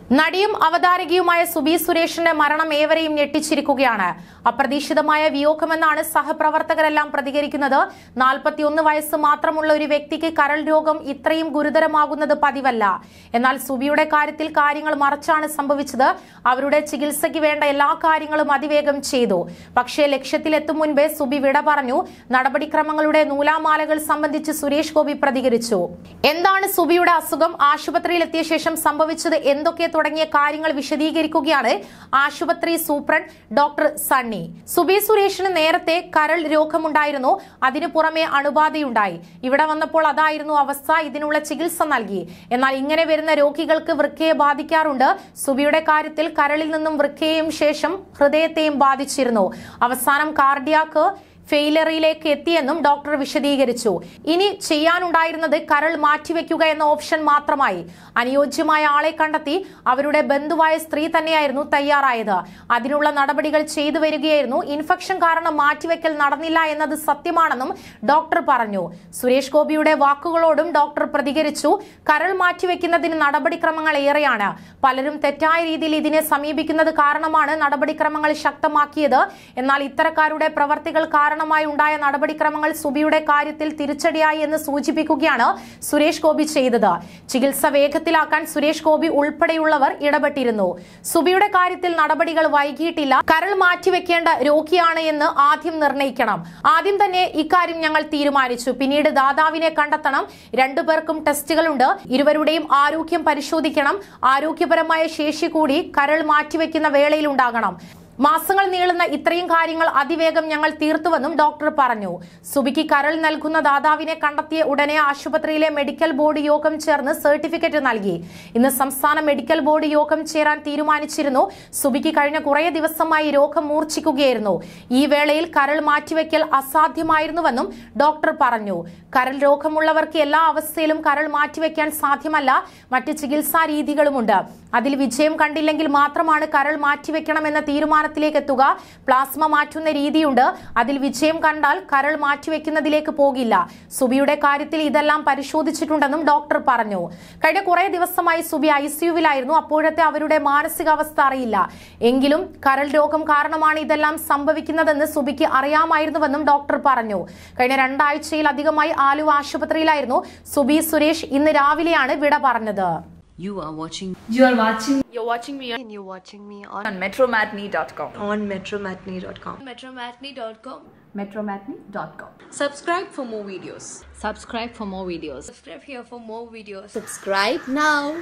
നടിയും അവതാരകയുമായ സുബി സുരേഷിന്റെ മരണം ഏവരെയും ഞെട്ടിച്ചിരിക്കുകയാണ് അപ്രതീക്ഷിതമായ വിയോഗമെന്നാണ് സഹപ്രവർത്തകരെല്ലാം പ്രതികരിക്കുന്നത് നാൽപ്പത്തിയൊന്ന് വയസ്സ് മാത്രമുള്ള ഒരു വ്യക്തിക്ക് കരൾ രോഗം ഇത്രയും ഗുരുതരമാകുന്നത് പതിവല്ല എന്നാൽ സുബിയുടെ കാര്യത്തിൽ കാര്യങ്ങൾ മറച്ചാണ് സംഭവിച്ചത് അവരുടെ ചികിത്സയ്ക്ക് വേണ്ട എല്ലാ കാര്യങ്ങളും അതിവേഗം ചെയ്തു പക്ഷേ ലക്ഷ്യത്തിലെത്തും മുൻപേ സുബി വിട പറഞ്ഞു നടപടിക്രമങ്ങളുടെ നൂലാമാലകൾ സംബന്ധിച്ച് സുരേഷ് ഗോപി പ്രതികരിച്ചു എന്താണ് സുബിയുടെ അസുഖം ആശുപത്രിയിലെത്തിയ ശേഷം സംഭവിച്ചത് എന്തൊക്കെ തുടങ്ങിയ കാര്യങ്ങൾ വിശദീകരിക്കുകയാണ് ആശുപത്രി സൂപ്രണ്ട് ഡോക്ടർ സണ്ണി സുബി സുരേഷിന് നേരത്തെ കരൾ രോഗമുണ്ടായിരുന്നു അതിനു പുറമെ അണുബാധയുണ്ടായി ഇവിടെ വന്നപ്പോൾ അതായിരുന്നു അവസ്ഥ ഇതിനുള്ള ചികിത്സ നൽകി എന്നാൽ ഇങ്ങനെ വരുന്ന രോഗികൾക്ക് വൃക്കയെ ബാധിക്കാറുണ്ട് സുബിയുടെ കാര്യത്തിൽ കരളിൽ നിന്നും വൃക്കയെയും ശേഷം ഹൃദയത്തെയും ബാധിച്ചിരുന്നു അവസാനം കാർഡിയാക്ക് ഫെയിലറിയിലേക്ക് എത്തിയെന്നും ഡോക്ടർ വിശദീകരിച്ചു ഇനി ചെയ്യാനുണ്ടായിരുന്നത് കരൾ മാറ്റിവെക്കുക എന്ന ഓപ്ഷൻ മാത്രമായി അനുയോജ്യമായ ആളെ കണ്ടെത്തി അവരുടെ ബന്ധുവായ സ്ത്രീ തന്നെയായിരുന്നു തയ്യാറായത് അതിനുള്ള നടപടികൾ ചെയ്തു വരികയായിരുന്നു ഇൻഫെക്ഷൻ കാരണം മാറ്റിവെക്കൽ നടന്നില്ല എന്നത് സത്യമാണെന്നും ഡോക്ടർ പറഞ്ഞു സുരേഷ് ഗോപിയുടെ വാക്കുകളോടും ഡോക്ടർ പ്രതികരിച്ചു കരൾ മാറ്റിവെക്കുന്നതിന് നടപടിക്രമങ്ങൾ ഏറെയാണ് പലരും തെറ്റായ രീതിയിൽ ഇതിനെ സമീപിക്കുന്നത് കാരണമാണ് നടപടിക്രമങ്ങൾ ശക്തമാക്കിയത് എന്നാൽ ഇത്തരക്കാരുടെ പ്രവർത്തികൾ കാരണമായി ഉണ്ടായ നടപടിക്രമങ്ങൾ സുബിയുടെ കാര്യത്തിൽ തിരിച്ചടിയായി എന്ന് സൂചിപ്പിക്കുകയാണ് സുരേഷ് ഗോപി ചെയ്തത് ചികിത്സ വേഗത്തിലാക്കാൻ സുരേഷ് ഗോപി ഉൾപ്പെടെയുള്ളവർ ഇടപെട്ടിരുന്നു സുബിയുടെ കാര്യത്തിൽ നടപടികൾ വൈകിയിട്ടില്ല കരൾ മാറ്റിവെക്കേണ്ട രോഗിയാണ് എന്ന് ആദ്യം നിർണയിക്കണം ആദ്യം തന്നെ ഇക്കാര്യം ഞങ്ങൾ തീരുമാനിച്ചു പിന്നീട് ദാതാവിനെ കണ്ടെത്തണം രണ്ടുപേർക്കും ടെസ്റ്റുകളുണ്ട് ഇരുവരുടെയും ആരോഗ്യം പരിശോധിക്കണം ആരോഗ്യപരമായ ശേഷി കൂടി കരൾ മാറ്റിവെക്കുന്ന വേളയിൽ ഉണ്ടാകണം മാസങ്ങൾ നീളുന്ന ഇത്രയും കാര്യങ്ങൾ അതിവേഗം ഞങ്ങൾ തീർത്തുവെന്നും ഡോക്ടർ പറഞ്ഞു സുബിക്ക് കരൾ നൽകുന്ന ദാതാവിനെ കണ്ടെത്തിയ ഉടനെ ആശുപത്രിയിലെ മെഡിക്കൽ ബോർഡ് യോഗം ചേർന്ന് സർട്ടിഫിക്കറ്റ് നൽകി ഇന്ന് സംസ്ഥാന മെഡിക്കൽ ബോർഡ് യോഗം ചേരാൻ തീരുമാനിച്ചിരുന്നു സുബിക്ക് കഴിഞ്ഞ കുറേ ദിവസമായി രോഗം മൂർച്ഛിക്കുകയായിരുന്നു ഈ വേളയിൽ കരൾ മാറ്റിവെക്കൽ അസാധ്യമായിരുന്നുവെന്നും ഡോക്ടർ പറഞ്ഞു കരൾ രോഗമുള്ളവർക്ക് എല്ലാ അവസ്ഥയിലും കരൾ മാറ്റിവെക്കാൻ സാധ്യമല്ല മറ്റ് ചികിത്സാ രീതികളുമുണ്ട് അതിൽ വിജയം കണ്ടില്ലെങ്കിൽ മാത്രമാണ് കരൾ മാറ്റിവെക്കണമെന്ന തീരുമാനത്തിലേക്ക് എത്തുക പ്ലാസ്മ മാറ്റുന്ന രീതിയുണ്ട് അതിൽ വിജയം കണ്ടാൽ കരൾ മാറ്റിവെക്കുന്നതിലേക്ക് പോകില്ല സുബിയുടെ കാര്യത്തിൽ ഇതെല്ലാം പരിശോധിച്ചിട്ടുണ്ടെന്നും ഡോക്ടർ പറഞ്ഞു കഴിഞ്ഞ കുറെ ദിവസമായി സുബി ഐ സിയുവിലായിരുന്നു അപ്പോഴത്തെ അവരുടെ മാനസികാവസ്ഥ അറിയില്ല എങ്കിലും കരൾ രോഗം കാരണമാണ് ഇതെല്ലാം സംഭവിക്കുന്നതെന്ന് സുബിക്ക് അറിയാമായിരുന്നുവെന്നും ഡോക്ടർ പറഞ്ഞു കഴിഞ്ഞ രണ്ടാഴ്ചയിലധികമായി ആലുവ ആശുപത്രിയിലായിരുന്നു സുബി സുരേഷ് ഇന്ന് രാവിലെയാണ് വിട പറഞ്ഞത് You are watching You are watching You're watching me on, and you're watching me on, on metromatney.com. on metromatney.com. Metromatney.com. metromatney.com. Subscribe for more videos. subscribe for more videos Subscribe here for more videos. Subscribe now.